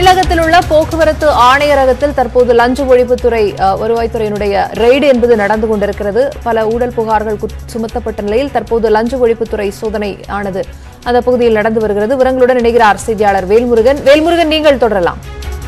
தமிழகத்தில் உள்ள போக்குவரத்து ஆணையரகத்தில் தற்போது லஞ்ச ஒழிப்புத்துறை அஹ், வருவாய்த்துறையினுடைய ரெய்டு என்பது நடந்து கொண்டிருக்கிறது பல ஊழல் புகார்கள் குத்- சுமத்தப்பட்ட நிலையில் தற்போது லஞ்ச ஒழிப்புத்துறை சோதனை ஆனது அந்த பகுதியில் நடந்து வருகிறது விவரங்களுடன் இணைகிறார் செய்தியாளர் வேல்முருகன் வேல்முருகன் நீங்கள் தொடரலாம்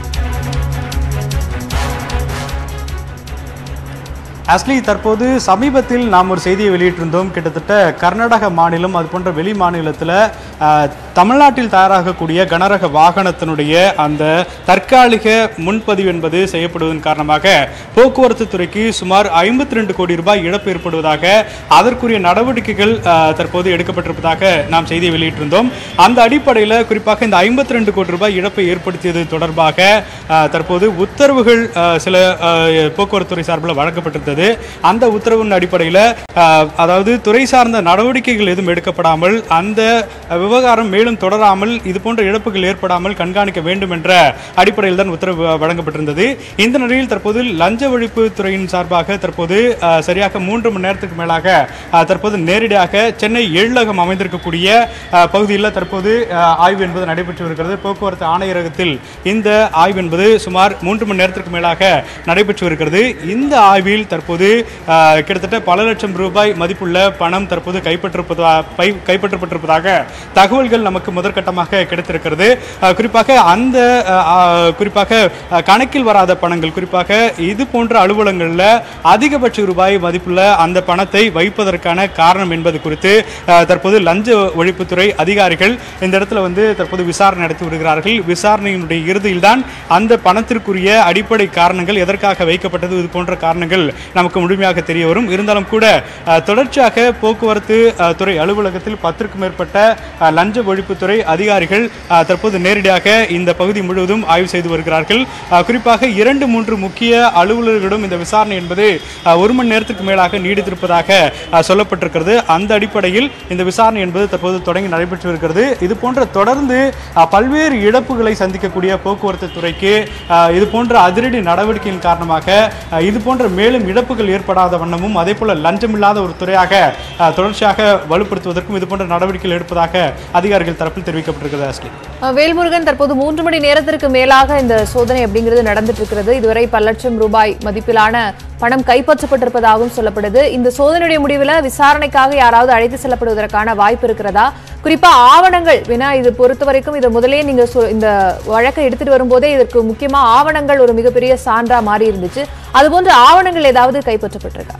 ஆஸ்லி தற்போது சமீபத்தில் நாம் ஒரு செய்தியை வெளியிட்டிருந்தோம் கிட்டத்தட்ட கர்நாடக மாநிலம் அது போன்ற வெளி மாநிலத்தில் தமிழ்நாட்டில் தயாராகக்கூடிய கனரக வாகனத்தினுடைய அந்த தற்காலிக முன்பதிவு என்பது செய்யப்படுவதன் காரணமாக போக்குவரத்து துறைக்கு சுமார் ஐம்பத்தி ரெண்டு கோடி ரூபாய் இழப்பு ஏற்படுவதாக அதற்குரிய நடவடிக்கைகள் ஆஹ், தற்போது எடுக்கப்பட்டிருப்பதாக நாம் செய்தியை வெளியிட்டிருந்தோம் அந்த அடிப்படையில் குறிப்பாக இந்த ஐம்பத்தி ரெண்டு கோடி ரூபாய் இழப்பை ஏற்படுத்தியது தொடர்பாக ஆஹ், தற்போது உத்தரவுகள் ஆஹ், சில ஆஹ், போக்குவரத்துறை சார்பில் வழங்கப்பட்டிருந்தது அந்த உத்தரவின் அடிப்படையில் அதாவது துறை சார்ந்த நடவடிக்கைகள் எதுவும் எடுக்கப்படாமல் அந்த விவகாரம் மேலும் தொடராமல் இது போன்ற இழப்புகள் ஏற்படாமல் கண்காணிக்க வேண்டும் என்ற அடிப்படையில் தான் உத்தரவு வழங்கப்பட்டிருந்தது இந்த நிலையில் தற்போது லஞ்ச ஒழிப்பு துறையின் சார்பாக தற்போது ஆஹ், சரியாக மூன்று மணி நேரத்துக்கு மேலாக ஆஹ், தற்போது நேரடியாக சென்னை எழிலகம் அமைந்திருக்கக்கூடிய ஆஹ், பகுதியில் தற்போது ஆஹ், ஆய்வு என்பது நடைபெற்று வருகிறது போக்குவரத்து ஆணையரகத்தில் இந்த ஆய்வு என்பது சுமார் மூன்று மணி நேரத்திற்கு மேலாக நடைபெற்று வருகிறது இந்த ஆய்வில் தற்போது ஆஹ், கிட்டத்தட்ட பல லட்சம் ரூபாய் மதிப்புள்ள பணம் தற்போது கைப்பற்றிருப்பதா பை- கைப்பற்றப்பட்டிருப்பதாக தகவல்கள் நமக்கு முதற்கட்டமாக கிடைத்திருக்கிறது ஆஹ், குறிப்பாக அந்த ஆஹ், ஆஹ், குறிப்பாக ஆஹ், கணக்கில் வராத பணங்கள் குறிப்பாக இது போன்ற அலுவலகங்களில் அதிகபட்ச ரூபாய் மதிப்புள்ள அந்த பணத்தை வைப்பதற்கான காரணம் என்பது குறித்து ஆஹ், தற்போது லஞ்ச ஒழிப்புத்துறை அதிகாரிகள் இந்த இடத்துல வந்து தற்போது விசாரணை நடத்தி வருகிறார்கள் விசாரணையினுடைய இறுதியில்தான் அந்த பணத்திற்குரிய அடிப்படை காரணங்கள் எதற்காக வைக்கப்பட்டது இது போன்ற காரணங்கள் நமக்கு முழுமையாக தெரிய வரும் இருந்தாலும் கூட ஆஹ், தொடர்ச்சியாக போக்குவரத்து ஆஹ், துறை அலுவலகத்தில் பத்திற்கும் மேற்பட்ட ஆஹ், லஞ்ச ஒழிப்புத்துறை அதிகாரிகள் ஆஹ், தற்போது நேரடியாக இந்த பகுதி முழுவதும் ஆய்வு செய்து வருகிறார்கள் ஆஹ், குறிப்பாக இரண்டு மூன்று முக்கிய அலுவலர்களிடம் இந்த விசாரணை என்பது ஆஹ், ஒரு மணி நேரத்துக்கு மேலாக நீடித்திருப்பதாக ஆஹ், சொல்லப்பட்டிருக்கிறது அந்த அடிப்படையில் இந்த விசாரணை என்பது தற்போது தொடங்கி நடைபெற்று வருகிறது இது போன்ற தொடர்ந்து ஆஹ், பல்வேறு இழப்புகளை சந்திக்கக்கூடிய போக்குவரத்து துறைக்கு ஆஹ், இது போன்ற அதிரடி நடவடிக்கையின் காரணமாக ஆஹ், இது போன்ற மேலும் இழப்புகள் ஏற்படாத வண்ணமும் அதே போல லஞ்சமில்லாத ஒரு துறையாக ஆஹ், தொடர்ச்சியாக வலுப்படுத்துவதற்கும் இது போன்ற நடவடிக்கைகள் எடுப்பதாக அதிகாரிகள் தரப்பில் தெரிவிக்கப்பட்டிருக்கிறது ஆஸ்லி அஹ், வேல்முருகன் தற்போது மூன்று மணி நேரத்திற்கு மேலாக இந்த சோதனை அப்படிங்கிறது நடந்துட்டு இருக்கிறது இதுவரை பல லட்சம் ரூபாய் மதிப்பிலான பணம் கைப்பற்றப்பட்டிருப்பதாகவும் சொல்லப்படுது இந்த சோதனையுடைய முடிவில் விசாரணைக்காக யாராவது அழைத்து செல்லப்படுவதற்கான வாய்ப்பு இருக்கிறதா குறிப்பா ஆவணங்கள் ஏன்னா இது பொறுத்த வரைக்கும் இதை முதலே நீங்க சொ- இந்த வழக்கை எடுத்துட்டு வரும்போதே இதற்கு முக்கியமா ஆவணங்கள் ஒரு மிகப்பெரிய சான்றா மாறி இருந்துச்சு அதுபோன்ற ஆவணங்கள் ஏதாவது கைப்பற்றப்பட்டிருக்கா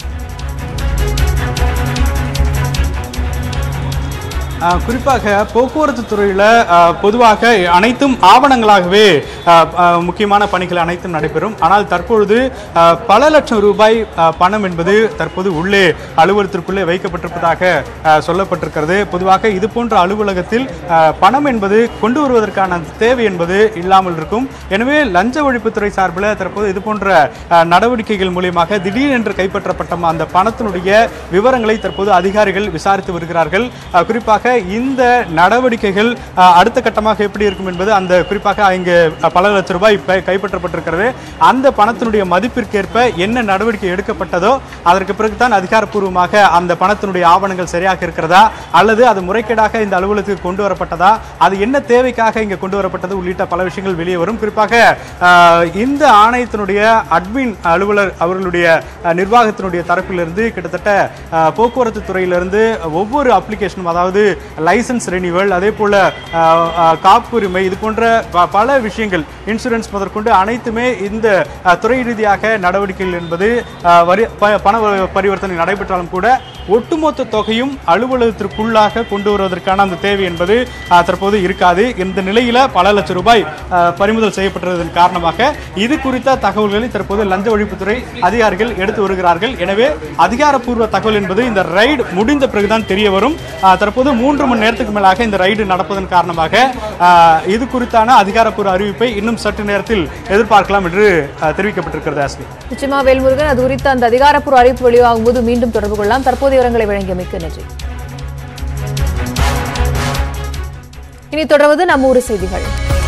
ஆஹ் குறிப்பாக போக்குவரத்து துறையில் பொதுவாக அனைத்தும் ஆவணங்களாகவே ஆஹ் ஆஹ் முக்கியமான பணிகள் அனைத்தும் நடைபெறும் ஆனால் தற்பொழுது ஆஹ் பல லட்சம் ரூபாய் ஆஹ் பணம் என்பது தற்போது உள்ளே அலுவலகத்திற்குள்ளே வைக்கப்பட்டிருப்பதாக ஆஹ் சொல்லப்பட்டிருக்கிறது பொதுவாக இது போன்ற அலுவலகத்தில் ஆஹ் பணம் என்பது கொண்டு வருவதற்கான அந்த தேவை என்பது இல்லாமல் இருக்கும் எனவே லஞ்ச ஒழிப்புத்துறை சார்பில் தற்போது இது போன்ற ஆஹ் நடவடிக்கைகள் மூலியமாக திடீரென்று கைப்பற்றப்பட்ட அந்த பணத்தினுடைய விவரங்களை தற்போது அதிகாரிகள் விசாரித்து வருகிறார்கள் ஆஹ் குறிப்பாக இந்த நடவடிக்கைகள் ஆஹ் அடுத்த கட்டமாக எப்படி இருக்கும் என்பது அந்த குறிப்பாக இங்கு பல லட்சம் ரூபாய் கை- கைப்பற்றப்பட்டிருக்கிறது அந்த பணத்தினுடைய மதிப்பிற்கேற்ப என்ன நடவடிக்கை எடுக்கப்பட்டதோ அதற்கு பிறகுதான் அதிகாரப்பூர்வமாக அந்த பணத்தினுடைய ஆவணங்கள் சரியாக இருக்கிறதா அல்லது அது முறைகேடாக இந்த அலுவலகத்துக்கு கொண்டு வரப்பட்டதா அது என்ன தேவைக்காக இங்கே கொண்டு வரப்பட்டது உள்ளிட்ட பல விஷயங்கள் வெளியே வரும் குறிப்பாக ஆஹ் இந்த ஆணையத்தினுடைய அட்மின் அலுவலர் அவர்களுடைய ஆஹ் நிர்வாகத்தினுடைய தரப்பிலிருந்து கிட்டத்தட்ட ஆஹ் போக்குவரத்து துறையிலிருந்து ஒவ்வொரு அப்ளிகேஷனும் அதாவது லைசன்ஸ் ரெனிவல் அதே போல ஆஹ் ஆஹ் காப்புரிமை இது போன்ற ப- பல விஷயங்கள் இன்சூரன்ஸ் முதற்கொண்டு அனைத்துமே இந்த ஆஹ் துறை ரீதியாக நடவடிக்கைகள் என்பது ஆஹ் வரி ப- பண பரிவர்த்தனை நடைபெற்றாலும் கூட ஒட்டுமொத்த தொகையும் அலுவலகத்திற்குள்ளாக கொண்டு வருவதற்கான அந்த தேவை என்பது ஆஹ், தற்போது இருக்காது இந்த நிலையில பல லட்சம் ரூபாய் ஆஹ், பறிமுதல் செய்யப்பட்டதன் காரணமாக இது குறித்த தகவல்களை தற்போது லஞ்ச ஒழிப்புத்துறை அதிகாரிகள் எடுத்து வருகிறார்கள் எனவே அதிகாரப்பூர்வ தகவல் என்பது இந்த ரைடு முடிந்த பிறகுதான் தெரிய வரும் ஆஹ், தற்போது மூன்று மணி நேரத்துக்கு மேலாக இந்த ரைடு நடப்பதன் காரணமாக ஆஹ், இது குறித்தான அதிகாரப்பூர்வ அறிவிப்பை இன்னும் சற்று நேரத்தில் எதிர்பார்க்கலாம் என்று ஆஹ், தெரிவிக்கப்பட்டிருக்கிறது ஆஸ்லி நிச்சயமா வேல்முருகன் அது குறித்த அந்த அதிகாரப்பூர்வ அறிவிப்பு வெளியாகும் போது மீண்டும் தொடர்பு கொள்ளலாம் தற்போதைய விவரங்களை வழங்கியமைக்கு நன்றி இனி தொடர்வது நம்ம ஊர் செய்திகள்